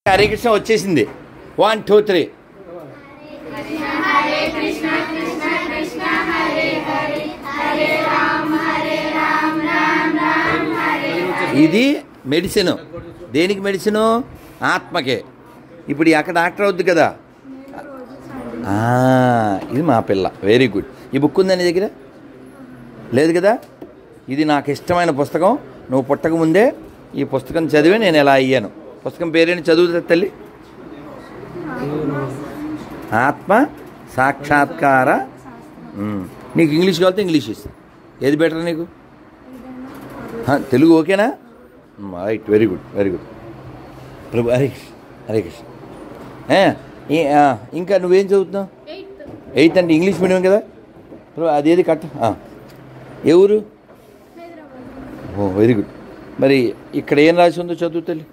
హరే కృష్ణ వచ్చేసింది one two three ఇది medicine దేనికి మెడిసిన్ ఆత్మకే ఇప్పుడు అక్కడ డాక్టర్ అవుద్ది కదా ఆ, ఇది మా పిల్ల వెరీ గుడ్ ఈ బుక్ ఉందా నీ దగ్గర లేదు కదా ఇది నాకు ఇష్టమైన పుస్తకం నువ్వు పుట్టక ముందే ఈ పుస్తకం చదివి నేను ఎలా అయ్యాను పుస్తకం పేరేంటి చదువుతా తల్లి ఆత్మ సాక్షాత్కార ఉమ్. నీకు ఇంగ్లీష్ కావాలంటే ఇంగ్లీష్ ఇస్తా ఏది బెటర్ నీకు హ, తెలుగు ఓకేనా right very good very good Prabhu Hare Krishna Hare Krishna ఏ, ఈ, ఆ, ఇంకా నువ్వేం చదువుతున్నావు ఎయిత్ అంటే ఇంగ్లీష్ మీడియం కదా ప్రభు అదేది కట్ట ఆ. ఏ ఊరు ఓ వెరీ గుడ్ మరి ఇక్కడ ఏం రాసి ఉందో చదువు తల్లి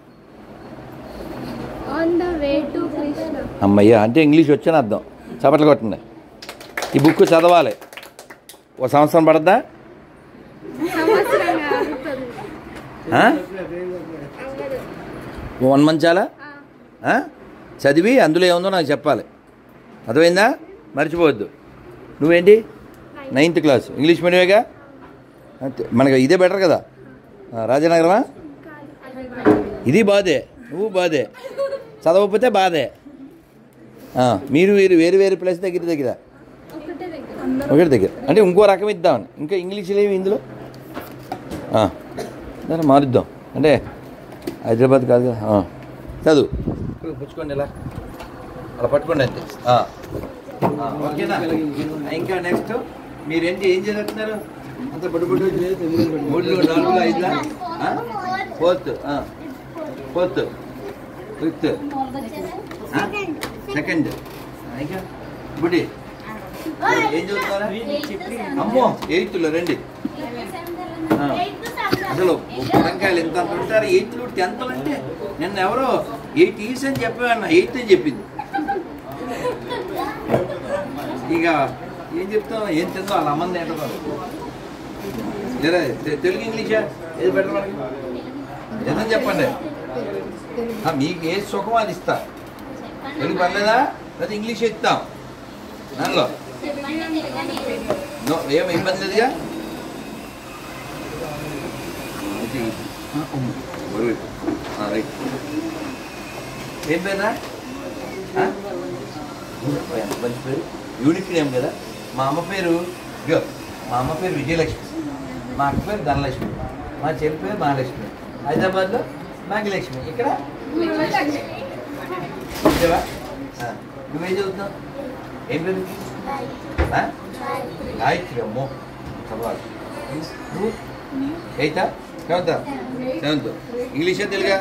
on the way to Krishna అమ్మయ్య అంటే ఇంగ్లీష్ వచ్చని అర్థం చపట్లు కొట్టండి ఈ బుక్ చదవాలి ఓ సంవత్సరం పడద్దా సంవత్సరంగా ఆగుతుంది ఆ? ఓ వన్ మంత్ చాలా ఆ? చదివి అందులో ఏముందో నాకు చెప్పాలి అర్థమైందా మర్చిపోవద్దు నువ్వేంటి నైన్త్ క్లాస్ ఇంగ్లీష్ మీడియమేగా అంతే. మనకి ఇదే బెటర్ కదా ఆ, రాజనగరమా ఇది బాధే నువ్వు బాధే చదవకపోతే బాధే ఆ, మీరు వీరు వేరు వేరు ప్లేస్ దగ్గర దగ్గర ఒకటే దగ్గర ఒకటి దగ్గర అంటే ఇంకో రకం ఇద్దామని ఇంకా ఇంగ్లీష్ లేవు ఇందులో ఆ, దాన్ని మారుద్దాం అంటే హైదరాబాద్ కాదు కదా ఆ, చదువు ఇప్పుడు పుచ్చుకోండి ఇలా అలా పట్టుకోండి అంతే ఆ. ఆ, ఓకేనా ఇంకా నెక్స్ట్ మీరేంటి ఏం చదువుతున్నారు అంత బడు బడు మూడు నాలుగు ఐదు ఫోర్త్ ఫోర్త్ ఫిఫ్త్ సెకండ్ ఇంకా బుడి ఏం చదువుతారా అమ్మో ఎయిత్లో రండి ఆ. అసలు పుడంకాయలు ఎంత అంత ఉంటారు ఎయిత్లు టెన్త్లు అంటే నిన్న ఎవరో ఎయిట్ ఇయర్స్ అని చెప్పాను ఎయిత్ అని చెప్పింది ఇక ఏం చెప్తాం ఏం తిందో వాళ్ళ అమ్మంది ఏంటో లేదా తె- తెలుగు ఇంగ్లీషా ఏది బెటర్ మనకి ఏదని చెప్పండి ఆ, మీకు ఏ సుఖం అది ఇస్తా తెలుగు పర్లేదా లేదా ఇంగ్లీష్ ఇస్తాం దానిలో నో ఏం ఇబ్బంది లేదుగా ఇది, ఆ, ఉమ్, very good. ఆ, రైట్ ఏం పేరా ఆ? ఓ, ఎంత మంచి పేరు యూనిక్ నేమ్ కదా మా అమ్మ పేరు ఇగో మా అమ్మ పేరు విజయలక్ష్మి మా అక్క పేరు ధనలక్ష్మి మా చెల్లి పేరు మహాలక్ష్మి హైదరాబాద్లో భాగ్యలక్ష్మి ఇక్కడ ఓకేవా? ఆ, నువ్వేం చదువుతున్నావు ఏం పేరు ఆ? గాయత్రి అమ్మో చదవాలి నువ్వు ఎయితా సెవెంతా సెవెంత్ ఇంగ్లీషే తెలుగా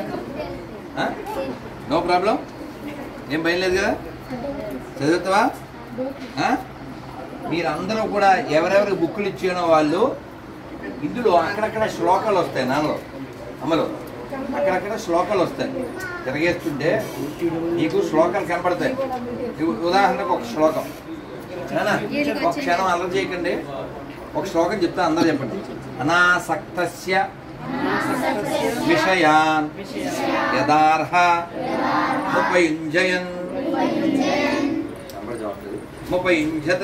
నో ప్రాబ్లం ఏం భయం లేదు కదా చదువుతావా ఆ? మీరందరూ కూడా ఎవరెవరికి బుక్కులు ఇచ్చానో వాళ్ళు ఇందులో అక్కడక్కడ శ్లోకాలు వస్తాయి నాలో అమలు అక్కడక్కడ శ్లోకాలు వస్తాయి తిరగేస్తుంటే నీకు శ్లోకాలు కనపడతాయి ఇవి ఉదాహరణకు ఒక శ్లోకం నానా, ఒక క్షణం అల్లరి చేయకండి ఒక శ్లోకం చెప్తా అందరూ చెప్పండి అనాసక్తస్య విషయాన్ యదార్హ ఉపయుంజయన్ ఉపయుంజత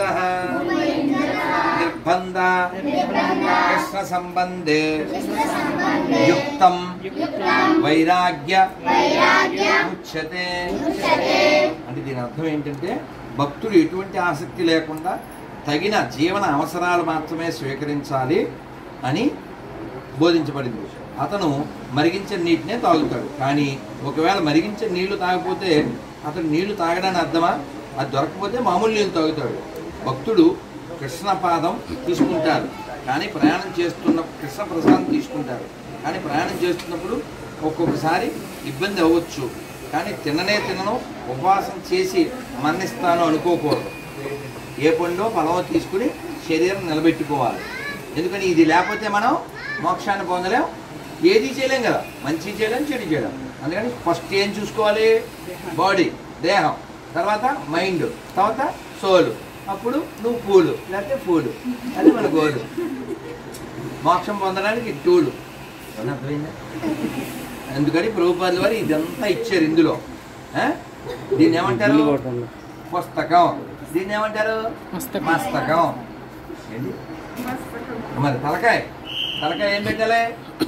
నిర్బంధ కృష్ణ సంబంధే యుక్తం వైరాగ్య ఉచ్యతే అంటే దీని అర్థం ఏంటంటే భక్తుడు ఎటువంటి ఆసక్తి లేకుండా తగిన జీవన అవసరాలు మాత్రమే స్వీకరించాలి అని బోధించబడింది అతను మరిగించిన నీటినే తాగుతాడు కానీ ఒకవేళ మరిగించిన నీళ్లు తాగకపోతే అతను నీళ్లు తాగడానికి అర్థమా అది దొరకకపోతే మామూలు నీళ్ళు తాగుతాడు భక్తుడు కృష్ణ పాదం తీసుకుంటారు కానీ ప్రయాణం చేస్తున్న కృష్ణ ప్రసాదం తీసుకుంటారు కానీ ప్రయాణం చేస్తున్నప్పుడు ఒక్కొక్కసారి ఇబ్బంది అవ్వచ్చు కానీ తిననే తినను ఉపవాసం చేసి మన్నిస్తాను అనుకోకూడదు ఏ పండో ఫలమో తీసుకుని శరీరం నిలబెట్టుకోవాలి ఎందుకని ఇది లేకపోతే మనం మోక్షాన్ని పొందలేం ఏది చేయలేం కదా మంచి చేయలేం చెడు చేయలేం అందుకని ఫస్ట్ ఏం చూసుకోవాలి బాడీ దేహం తర్వాత మైండ్ తర్వాత సోలు అప్పుడు నువ్వు పూలు లేకపోతే పూలు అది మన గోలు మోక్షం పొందడానికి టూలు ఏమన్నా అర్థమైందా అందుకని ప్రభుపాదుల వారు ఇదంతా ఇచ్చారు ఇందులో ఆ? దీన్ని ఏమంటారు పుస్తకం దీన్ని ఏమంటారు మస్తకం ఏంటి మరి తలకాయ తలకాయ ఏం పెట్టాలి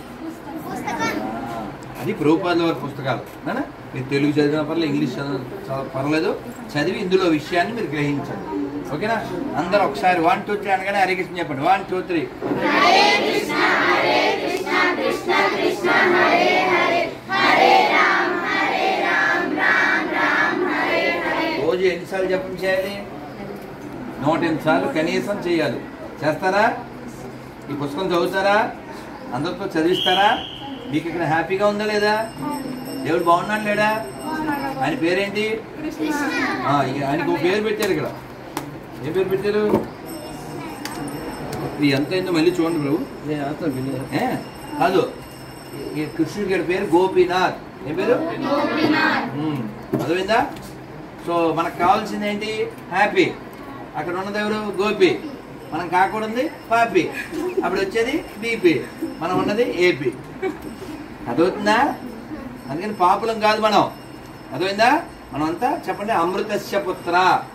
అది ప్రభుపాదుల వారి పుస్తకాలు నానా? మీరు తెలుగు చదివిన పర్లేదు ఇంగ్లీష్ చదివిన చదవ- పర్లేదు చదివి ఇందులో విషయాన్ని మీరు గ్రహించండి ఓకేనా అందరూ ఒకసారి వన్ టూ త్రీ అనగానే హరే కృష్ణ చెప్పండి వన్ టూ త్రీ రోజు ఎన్నిసార్లు జపం చేయాలి నూట ఎనిమిది సార్లు కనీసం చేయాలి చేస్తారా ఈ పుస్తకం చదువుతారా అందరితో చదివిస్తారా మీకు ఇక్కడ హ్యాపీగా ఉందా లేదా దేవుడు బాగున్నాడు లేడా ఆయన పేరేంటి ఆ, ఇక ఆయనకు ఒక పేరు పెట్టారు ఇక్కడ ఏం పేరు పెట్టారు ఇది ఎంత అయిందో మళ్ళీ చూడండి ప్రభు ఏ? కాదు ఈ కృష్ణుడి గారి పేరు గోపీనాథ్ ఏం పేరు ఉమ్, అర్థమైందా సో మనకు కావాల్సింది ఏంటి హ్యాపీ అక్కడ ఉన్నది ఎవరు గోపి మనం కాకూడదు పాపి అప్పుడు వచ్చేది బీపీ మనం ఉన్నది ఏపీ అదవుతుందా అందుకని పాపులం కాదు మనం అర్థమైందా మనం అంతా చెప్పండి అమృతస్య పుత్ర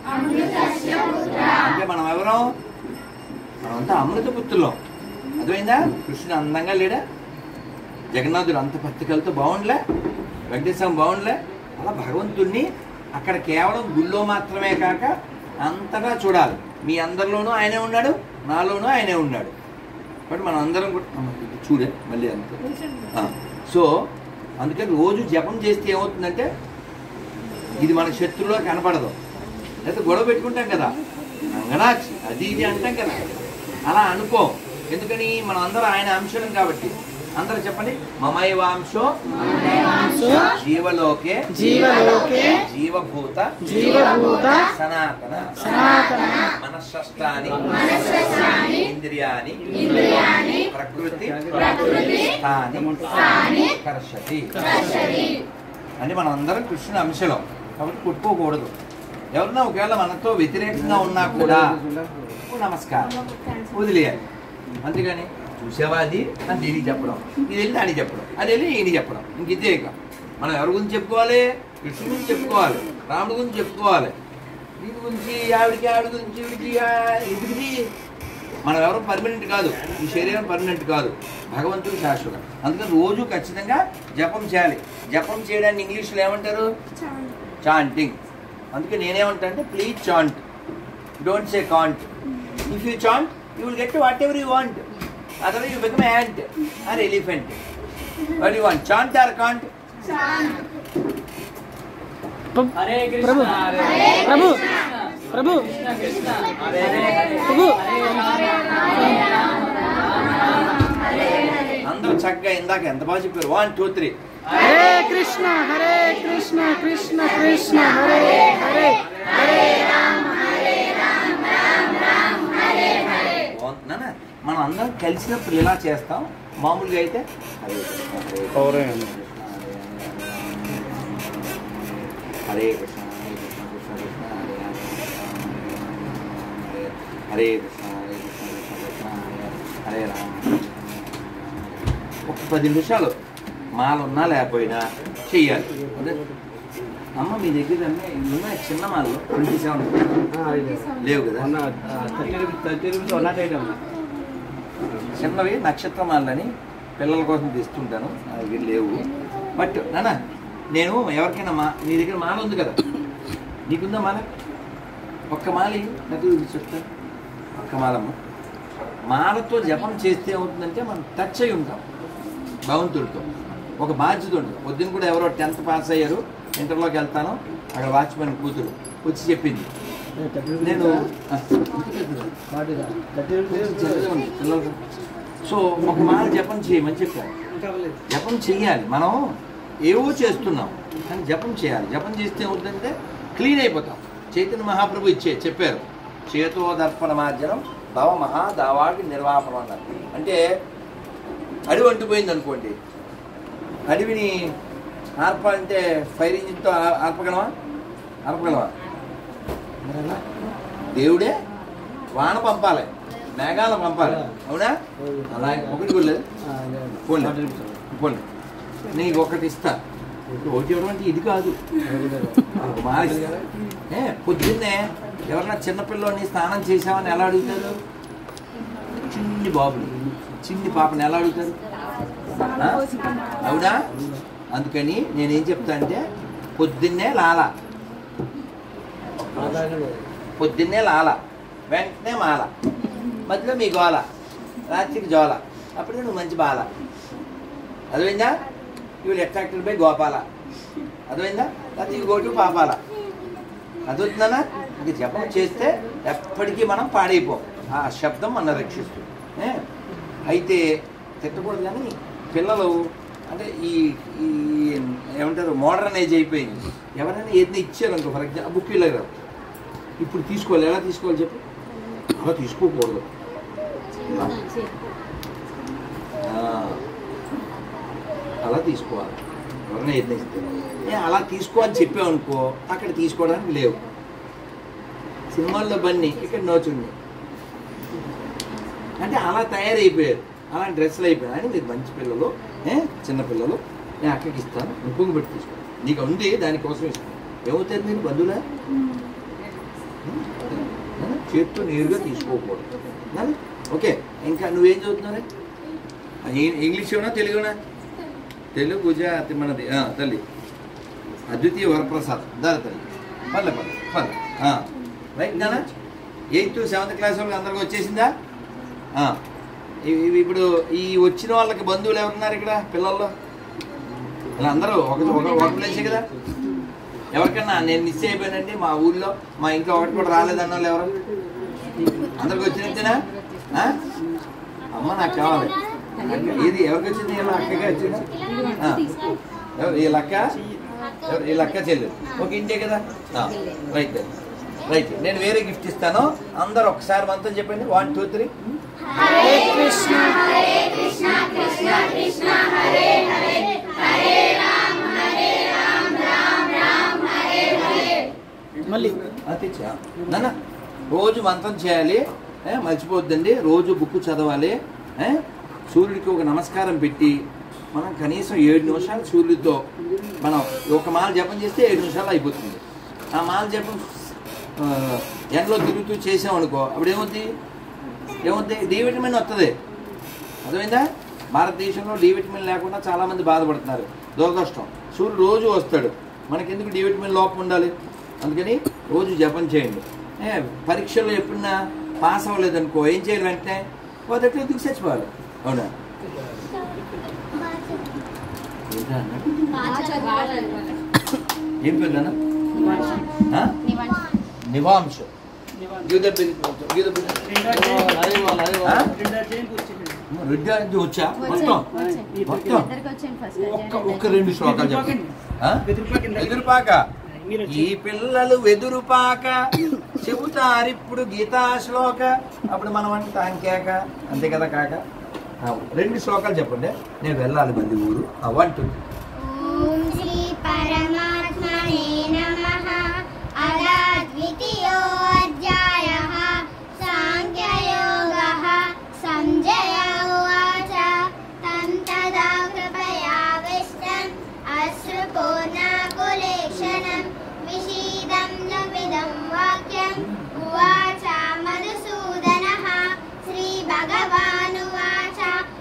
అంటే మనం ఎవరం మనమంతా అమృత పుత్రులం అర్థమైందా కృష్ణుడు అందంగా లేడా జగన్నాథుడు అంత పత్రికలతో బాగుండలే వెంకటేశ్వరం బాగుండలే అలా భగవంతుణ్ణి అక్కడ కేవలం గుళ్ళో మాత్రమే కాక అంతగా చూడాలి మీ అందరిలోనూ ఆయనే ఉన్నాడు నాలోనూ ఆయనే ఉన్నాడు బట్ మనం అందరం కూడా అమ్మ, ఇది చూడే మళ్ళీ అంత ఆ, సో అందుకని రోజు జపం చేస్తే ఏమవుతుందంటే ఇది మన శత్రువులో కనపడదు లేకపోతే గొడవ పెట్టుకుంటాం కదా అంగనాచి అది ఇది అంటాం కదా అలా అనుకో ఎందుకని మనం అందరం ఆయన అంశం కాబట్టి అందరూ చెప్పండి మమైవాంశో జీవలోకే జీవలోకే జీవభూత జీవభూత సనాతన సనాతన మనస్సష్టాని ఇంద్రియాని ప్రకృతి స్థాని కర్షతి అని మనం అందరం కృష్ణుని అంశలం కాబట్టి కొట్టుకోకూడదు ఎవరన్నా ఒకవేళ మనతో వ్యతిరేకంగా ఉన్నా కూడా ఓ నమస్కారం వదిలేయాలి అంతేగాని చూసావా అది అని దీనికి చెప్పడం ఇది వెళ్ళి దానికి చెప్పడం అది వెళ్ళి ఈయన చెప్పడం ఇంక ఇదే ఇక మనం ఎవరి గురించి చెప్పుకోవాలి కృష్ణుడి గురించి చెప్పుకోవాలి రాముడి గురించి చెప్పుకోవాలి దీని గురించి ఆవిడికి ఆవిడ గురించి వీడికి ఇది మనం ఎవరు పర్మనెంట్ కాదు ఈ శరీరం పర్మనెంట్ కాదు భగవంతుడు శాశ్వతం అందుకని రోజు ఖచ్చితంగా జపం చేయాలి జపం చేయడాన్ని ఇంగ్లీష్లో ఏమంటారు చాంటింగ్ అందుకే నేనేమంటా అంటే please chant don't say can't if you chant you will get whatever you want other you become ant or elephant what you want chant or can't Hare Prabhu Krishna Hare Prabhu Prabhu Prabhu అందరూ చక్కగా ఇందాక ఎంత బాగా చెప్పారు one two three Hare Krishna Hare Krishna Krishna Krishna Hare Hare Hare బాగుంటుందా మనం అందరం కలిసినప్పుడు ఇలా చేస్తాం మామూలుగా అయితే హరే కృష్ణ, హరే కృష్ణ, పౌరే. కృష్ణ, హరే కృష్ణ, హరే కృష్ణ, హరే కృష్ణ, కృష్ణ కృష్ణ, హరే హరే, హరే రామ, హరే రామ. ఒక పది నిమిషాలు మాల ఉన్నా లేకపోయినా చెయ్యాలి అదే అమ్మ మీ దగ్గర అన్నీ ఉన్నాయి చిన్న మాలు ట్వంటీ సెవెన్ లేవు కదా చిన్నవి నక్షత్రమాలని పిల్లల కోసం తెస్తుంటాను నా దగ్గర లేవు బట్ నాన్న నేను ఎవరికైనా మా నీ దగ్గర మాల ఉంది కదా నీకుందా మాల ఒక్క మాలి నాకు చెప్తాను ఒక్క మాలమ్మ మాలతో జపం చేస్తే ఏమవుతుందంటే మనం టచ్ అయి ఉంటాం భగవంతుడితో ఒక బాధ్యత ఉంటుంది పొద్దున్న కూడా ఎవరో టెన్త్ పాస్ అయ్యారు ఇంటర్లోకి వెళ్తాను అక్కడ వాచ్మెన్ కూతురు వచ్చి చెప్పింది నేను ఆ, చదివాను పిల్లలు సో ఒక మాట జపం చేయమని చెప్పారు జపం చెయ్యాలి మనం ఏవో చేస్తున్నాం కానీ జపం చేయాలి జపం చేస్తే ఏమవుతుందంటే క్లీన్ అయిపోతాం చైతన్య మహాప్రభు ఇచ్చే చెప్పారు చేతో దర్పణ మార్జనం భవ మహాదావాకి నిర్వాపనం అన్నారు అంటే అడవి అంటుపోయింది అనుకోండి అడవిని ఆర్పాలంటే ఫైర్ ఇంజిన్తో ఆ- ఆర్పగలమా ఆర్పగలమా మరి ఎలా దేవుడే వాన పంపాలి మేఘాలు పంపాలి అవునా అలా ఒకటి కూడా లేదు పోన్లే పోన్లే నీకు ఒకటి ఇస్తా ఒకటి ఇవ్వడం అంటే ఇది కాదు మానేసి. ఏ పొద్దున్నే ఎవరన్నా చిన్నపిల్లని స్నానం చేసామని ఎలా అడుగుతారు చిన్ని బాబుని చిన్ని పాపని ఎలా అడుగుతారు ఆ? అవునా అందుకని నేనేం చెప్తా అంటే పొద్దున్నే లాల పొద్దున్నే లాల వెంటనే మాల మధ్యలో మీ గోల రాత్రికి జోల అప్పుడు నువ్వు మంచి బాల అర్థమైందా ఇవి అట్రాక్టెడ్ బై గోపాల అర్థమైందా లేకపోతే ఇవి గోటు పాపాల అర్థవుతుందనా ఇంక జపం చేస్తే ఎప్పటికీ మనం పాడైపోం ఆ శబ్దం మన రక్షిస్తుంది ఏ? అయితే తిట్టకూడదు కానీ పిల్లలు అంటే ఈ ఈ ఏమంటారు మోడర్న్ ఏజ్ అయిపోయింది ఎవరైనా ఏదైనా ఇచ్చారు అనుకో ఫర్ ఎగ్జాంపుల్ బుక్ ఇలాగ ఇప్పుడు తీసుకోవాలి ఎలా తీసుకోవాలి చెప్పు అలా తీసుకోకూడదు ఇలా. ఆ, అలా తీసుకోవాలి ఎవరైనా ఏదైనా ఇస్తే ఏ అలా తీసుకో అని చెప్పామనుకో అక్కడ తీసుకోవడానికి లేవు సినిమాల్లో బన్నీ ఇక్కడ నోచుండి అంటే అలా తయారైపోయారు అలా డ్రెస్సులు అయిపోయారు అని మీరు మంచి పిల్లలు ఏ చిన్న పిల్లలు నేను అక్కడికి ఇస్తాను ఇంకొక పెట్టి తీసుకో నీకు ఉంది దానికోసం ఇస్తాను ఏమవుతుంది మీరు బంధువులా ఏ? చేత్తో నేరుగా తీసుకోకూడదు ఏ? ఓకే ఇంకా నువ్వేం చదువుతున్నారే ఇ- ఇంగ్లీష్ ఏమన్నా తెలుగునా తెలుగు గుజరాతీ మనది ఆ, తల్లి అద్వితీయ వరప్రసాద్ దాని తల్లి పర్లే పర్లే పర్లే ఆ, రైట్ నానా ఎయిత్ సెవెంత్ క్లాస్ వాళ్ళకి అందరికి వచ్చేసిందా ఆ, ఇవి ఇవి ఇప్పుడు ఈ వచ్చిన వాళ్ళకి బంధువులు ఎవరున్నారు ఇక్కడ పిల్లల్లో ఇలా అందరూ ఒక ఒక ఒక ప్లేసే కదా ఎవరికన్నా నేను మిస్ అయిపోయానండి మా ఊళ్ళో మా ఇంట్లో ఒకటి కూడా రాలేదన్న వాళ్ళు ఎవరు అందరికి వచ్చినట్టేనా ఆ? అమ్మ నాకు కావాలి అక్క, ఇది ఎవరికి వచ్చింది ఇలా అక్కగా వచ్చిందా ఆ. ఎవరు ఈ లక్క ఎవరు ఈ లక్క చెల్లి ఒక ఇంటే కదా ఆ, రైట్ రైట్ నేను వేరే గిఫ్ట్ ఇస్తాను అందరు ఒకసారి మంత్రం చెప్పండి one two three Hare Krishna మళ్ళీ తెచ్చా నాన్న రోజు మంత్రం చేయాలి ఏ, మర్చిపోద్దండి రోజు బుక్ చదవాలి ఏ, సూర్యుడికి ఒక నమస్కారం పెట్టి మనం కనీసం ఏడు నిమిషాలు సూర్యుడితో మనం ఒక మాల జపం చేస్తే ఏడు నిమిషాలు అయిపోతుంది ఆ మాల జపం ఆ, ఎండలో తిరుగుతూ చేసామనుకో అప్పుడు ఏమవుద్ది ఏమవుద్ది డి విటమిన్ వస్తుంది అర్థమైందా భారతదేశంలో డి విటమిన్ లేకుండా చాలా మంది బాధపడుతున్నారు దురదృష్టం సూర్యుడు రోజు వస్తాడు మనకెందుకు డి విటమిన్ లోపం ఉండాలి అందుకని రోజు జపం చేయండి ఏ, పరీక్షల్లో ఎప్పుడన్నా పాస్ అవ్వలేదనుకో ఏం చేయాలి వెంటనే మొదటి ఎందుకు చచ్చిపోవాలి అవునా ఏంటా అన్న? ఏం పేరు నాన్న? ఆ? నివాంశ Give the bill. Give the bill. ఆ? రెడ్డి అంటే వచ్చా మొత్తం మొత్తం ఒక్క ఒక్క రెండు శ్లోకాలు చెప్పండి ఆ? వెదురుపాక ఈ పిల్లలు వెదురుపాక చెబుతారిప్పుడు గీతా శ్లోక అప్పుడు మనం అంటే తాంకేక అంతే కదా కాక ఆ, రెండు శ్లోకాలు చెప్పండి నేను వెళ్ళాలి మళ్ళీ ఊరు వన్ టూ ॐ श्री परमात्मने नमः अदा द्वितीयोऽध्यायः साङ्ख्ययोगः सञ्जय उवाच तं तदा कृपयाविष्टम् अश्रुपूर्णाकुलेक्षणं विषीदं लमिदं वाक्यम् उवाच मधुसूदनः श्रीभगवानुवाच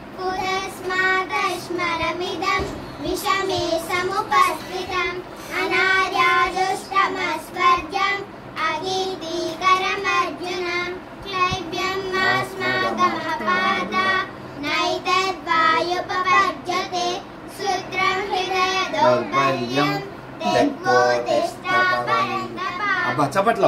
पुरस्मादश्मरमिदं विषमे समुपस्थितम् अनार्याजुष्टमस्वर्गम् अकीर्तिकरमर्जुन क्लैब्यम् अस्माकमपाद नैतद्वायुपपद्यते सूत्रं हृदय दौर्बल्यं त्यक्तोतिष्ठा परन्तपा అబ్బా చప్పట్లో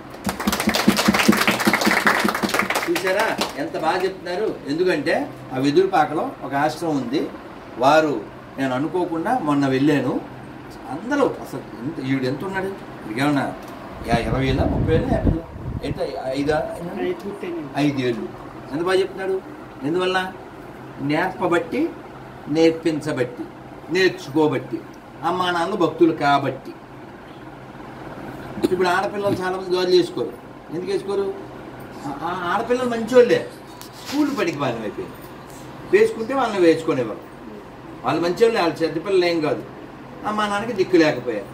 చూసారా ఎంత బాగా చెప్తున్నారు ఎందుకంటే ఆ వెదురుపాకలో ఒక ఆశ్రమం ఉంది వారు నేను అనుకోకుండా మొన్న వెళ్ళాను అందరూ అసలు ఎంత ఈవిడ ఎంత ఉన్నాడు ఇదికేమన్నా యా- ఇరవై ఏళ్ళ ముప్పై ఏళ్ళ యాభై ఏళ్ళ? ఎంత ఐదా ఐదేళ్ళు ఎంత బాగా చెప్తున్నాడు ఎందువల్ల నేర్పబట్టి నేర్పించబట్టి నేర్చుకోబట్టి అమ్మా నాన్న భక్తులు కాబట్టి ఇప్పుడు ఆడపిల్లలు చాలా మంది గోలు చేసుకోరు ఎందుకు వేసుకోరు ఆ- ఆ ఆడపిల్లలు మంచోళ్ళే స్కూల్ పడికి వాళ్ళని అయిపోయింది వేసుకుంటే వాళ్ళని వేసుకునేవారు వాళ్ళు మంచోళ్ళే వాళ్ళు చెడ్డ పిల్లలు ఏం కాదు అమ్మా నాన్నకి దిక్కు లేకపోయారు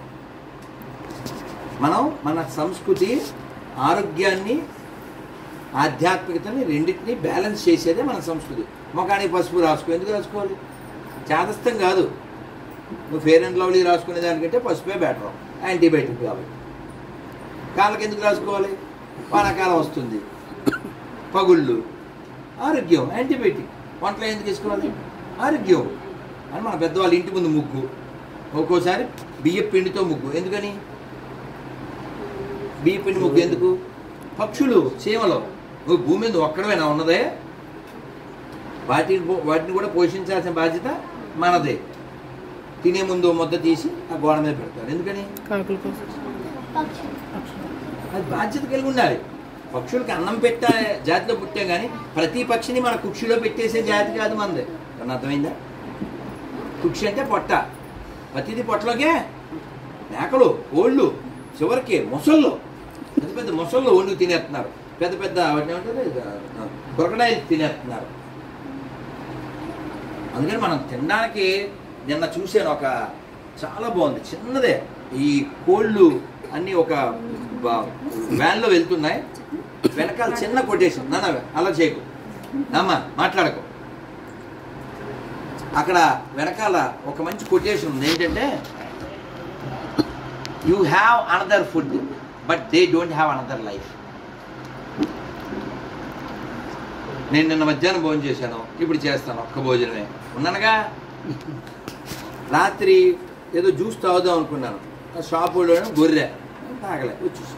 మనం మన సంస్కృతి ఆరోగ్యాన్ని ఆధ్యాత్మికతని రెండింటిని బ్యాలెన్స్ చేసేదే మన సంస్కృతి ముఖానికి పసుపు రాసుకో ఎందుకు రాసుకోవాలి చేదస్థం కాదు నువ్వు ఫేర్ అండ్ లవ్లీ రాసుకునే దానికంటే పసుపే బెటర్ యాంటీబయాటిక్ కాబట్టి కాళ్ళకి ఎందుకు రాసుకోవాలి వానాకాలం వస్తుంది పగుళ్ళు ఆరోగ్యం యాంటీబయాటిక్ వంటలో ఎందుకు వేసుకోవాలి ఆరోగ్యం అని మన పెద్దవాళ్ళు ఇంటి ముందు ముగ్గు ఒక్కోసారి బియ్య పిండితో ముగ్గు ఎందుకని బియ్య పిండి ముగ్గు ఎందుకు పక్షులు చీమలు నువ్వు భూమి మీద ఒక్కడమేనా ఉన్నదే వాటిని పో- వాటిని కూడా పోషించాల్సిన బాధ్యత మనదే తినే ముందు ఓ ముద్ద తీసి ఆ గోడ మీద పెడతారు ఎందుకని కాకుల కోసం అది బాధ్యత కలిగి ఉండాలి పక్షులకి అన్నం పెట్టే జాతిలో పుట్టాం కానీ ప్రతి పక్షిని మన కుక్షిలో పెట్టేసే జాతి కాదు మనది ఏమన్నా అర్థమైందా కుక్షి అంటే పొట్ట ప్రతిదీ పొట్టలోకే మేకలు ఓళ్ళు చివరికి మొసళ్ళు పెద్ద పెద్ద మొసళ్ళు వండుకు తినేస్తున్నారు పెద్ద పెద్ద వాటిని ఏమంటారు కొరకడాయిలు తినేస్తున్నారు అందుకని మనం తినడానికి నిన్న చూశాను ఒక చాలా బాగుంది చిన్నదే ఈ కోళ్ళు అన్నీ ఒక బ- వ్యాన్లో వెళ్తున్నాయి వెనకాల చిన్న కొటేషన్ నాన్న అలా చేయకు అమ్మా మాట్లాడకు అక్కడ వెనకాల ఒక మంచి కొటేషన్ ఉంది ఏంటంటే you have another food but they don't have another life నేను నిన్న మధ్యాహ్నం భోజనం చేశాను ఇప్పుడు చేస్తాను ఒక్క భోజనమే ఉన్నానుగా రాత్రి ఏదో జ్యూస్ తాగుదాం అనుకున్నాను ఆ షాపులో గొర్రె తాగలే వచ్చేసి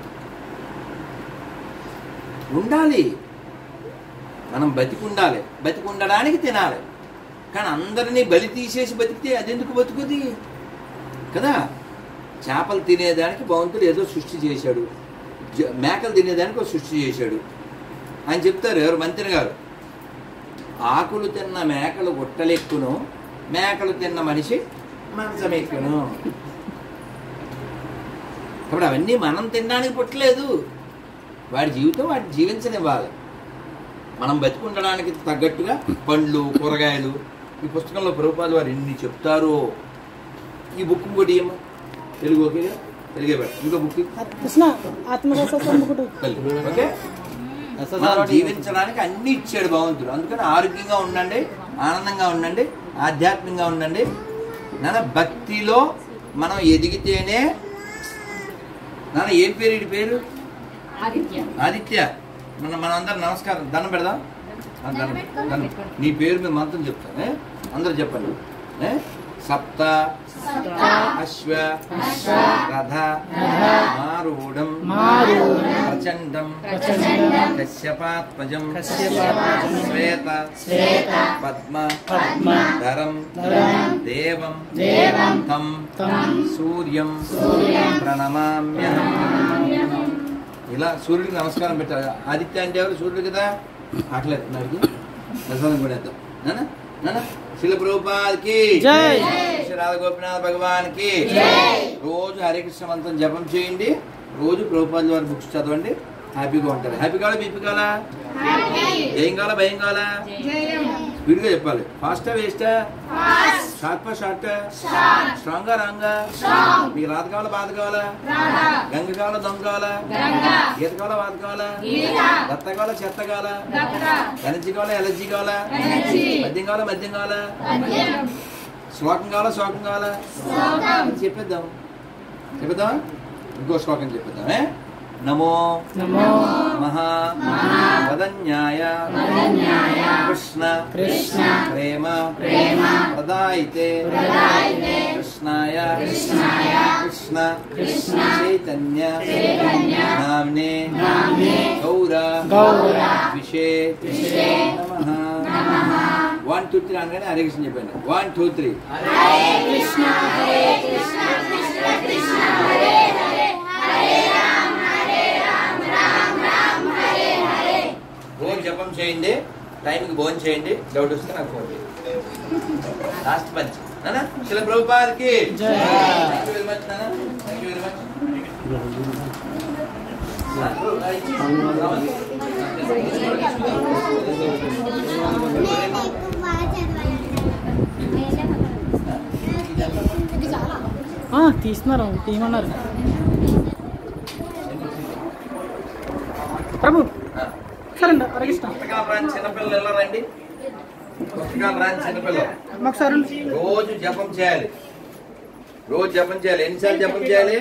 ఉండాలి మనం బతికి ఉండాలి బతికి ఉండడానికి తినాలి కానీ అందరినీ బలి తీసేసి బతికితే అదెందుకు బతుకుది కదా చేపలు తినేదానికి భగవంతుడు ఏదో సృష్టి చేశాడు జ- మేకలు తినేదానికి ఒక సృష్టి చేశాడు అని చెప్తారు ఎవరు మంత్రి గారు ఆకులు తిన్న మేకలు గుట్టలెక్కును మేకలు తిన్న మనిషి మంచమెక్కును ఇప్పుడు అవన్నీ మనం తినడానికి పుట్టలేదు వాడి జీవితం వాడి జీవించనివ్వాలి మనం బతికుండడానికి తగ్గట్టుగా పండ్లు కూరగాయలు ఈ పుస్తకంలో ప్రభుపాద వారు ఎన్ని చెప్తారో ఈ బుక్ ఇంకోటి ఏమో తెలుగు ఓకేగా తెలుగే పెట్ట ఇంకో బుక్ కృష్ణ ఆత్మరసముకుడు తల్లి ఓకే మనం జీవించడానికి అన్ని ఇచ్చాడు భగవంతుడు అందుకని ఆరోగ్యంగా ఉండండి ఆనందంగా ఉండండి ఆధ్యాత్మికంగా ఉండండి నాన్న భక్తిలో మనం ఎదిగితేనే నాన్న ఏం పేరు ఇడి పేరు ఆదిత్య ఆదిత్య మన మనందరం నమస్కారం దండం పెడదాం ఆ, దండం దండం. నీ పేరు మీద మంత్రం చెప్తాను ఏ? అందరూ చెప్పండి ఏ? సప్త అశ్వ రథ మారూఢం ప్రచండం కశ్యపాత్మజం శ్వేత పద్మ ధరం దేవం తం సూర్యం ప్రణమామ్యహం ఇలా సూర్యుడికి నమస్కారం పెట్టాలి ఆదిత్య అంటే ఎవరు సూర్యుడు కదా ఆటలేస్తున్నాడికి ప్రసాదం కూడా వేద్దాం నాన్న నాన్న శిల ప్రభుపాద్కి జై. శ్రీ రాధ గోపినాథ భగవాన్ కి రోజు హరికృష్ణ మంత్రం జపం చేయండి రోజు ప్రభుపాద్ వారి బుక్స్ చదవండి హ్యాపీగా ఉంటారు హ్యాపీ కావాలా బీపీ కావాలా ఏం కావాలా భయం కావాలా స్పీడ్గా చెప్పాలి ఫాస్టా వేస్టా షార్ట్ షార్ట్ స్ట్రాంగా రాంగా మీకు రాత కావాలా బాధ కావాలా గంగ కావాలా దొంగ కావాలా గీత కావాలా వాత కావాలా దత్త కావాలా చెత్త కావాలా ఎనర్జీ కావాలా ఎలర్జీ కావాలా మద్యం కావాలా మద్యం కావాలా శ్లోకం కావాలా శ్లోకం కావాలా అది చెప్పేద్దాం చెప్పేద్దాం ఇంకో శ్లోకం చెప్పేద్దాం ఏ నమో నమో మహా వదన్యాయ కృష్ణ కృష్ణ ప్రేమ ప్రదాయితే కృష్ణాయ కృష్ణ చైతన్య నామ్నే గౌర గౌర విషే నమ వన్ టూ త్రీ అనగానే హరే కృష్ణ చెప్పాను వన్ టూ త్రీ భోజనం జపం చేయండి టైంకి భోజనం చేయండి డౌట్ వస్తే నాకు ఫోన్ చేయండి లాస్ట్ పంచ్ నానా శిల ప్రభుపాదకి జై. థ్యాంక్ యూ వెరీ మచ్ నానా థ్యాంక్ యూ వెరీ మచ్ నేను ఎక్కువ బాగా చదవాలి ఆ, తీస్తున్నారు తీయమన్నారు ప్రభు ఆ. సరే అండి హరికృష్ణ పుస్తకాలు రాని చిన్నపిల్లలు ఎలా రండి పుస్తకాలు రాని చిన్నపిల్లలు ఒకసారి ఉండు. రోజు జపం చేయాలి రోజు జపం చేయాలి ఎన్నిసార్లు జపం చేయాలి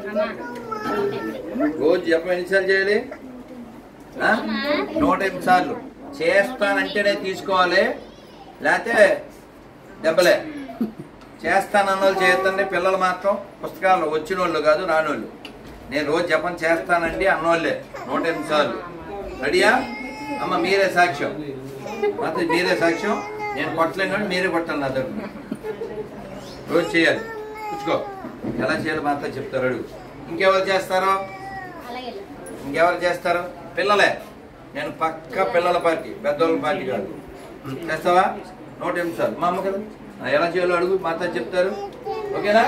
రోజు జపం ఎన్నిసార్లు చేయాలి ఆ? నూట ఎనిమిది సార్లు చేస్తానంటేనే తీసుకోవాలి లేకపోతే దెబ్బలే చేస్తానన్న వాళ్ళు చేస్తండి పిల్లలు మాత్రం పుస్తకాలు వచ్చిన వాళ్ళు కాదు రానోళ్ళు నేను రోజు జపం చేస్తానండి అన్నోళ్ళే నూట ఎనిమిది సార్లు రెడీయా అమ్మ మీరే సాక్ష్యం మాత్రం మీరే సాక్ష్యం నేను కొట్టలేను కానీ మీరే కొట్టాలి నా దగ్గర రోజు చేయాలి పుచ్చుకో ఎలా చేయాలి మాత్రం చెప్తారు అడుగు ఇంకెవరు చేస్తారో ఇంకెవరు చేస్తారు పిల్లలే నేను పక్క పిల్లల పార్టీ పెద్దోళ్ళ పార్టీ కాదు చేస్తావా నూట ఎనిమిది సార్లు మా అమ్మ కదా ఆ, ఎలా చేయాలో అడుగు మాతో చెప్తారు ఓకేనా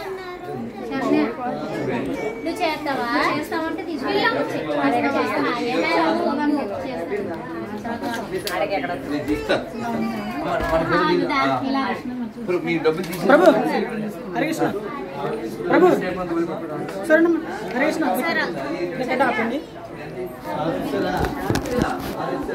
నువ్వు చేస్తావా చేస్తావంటే నేను తీస్తాను అమ్మ, మన పేరు తీసు- ఆ. ఇప్పుడు మీ డబ్బులు తీసి ప్రభు హరికృష్ణ ప్రభు సరే అండి హరికృష్ణ ఇక్కడ ఆపండి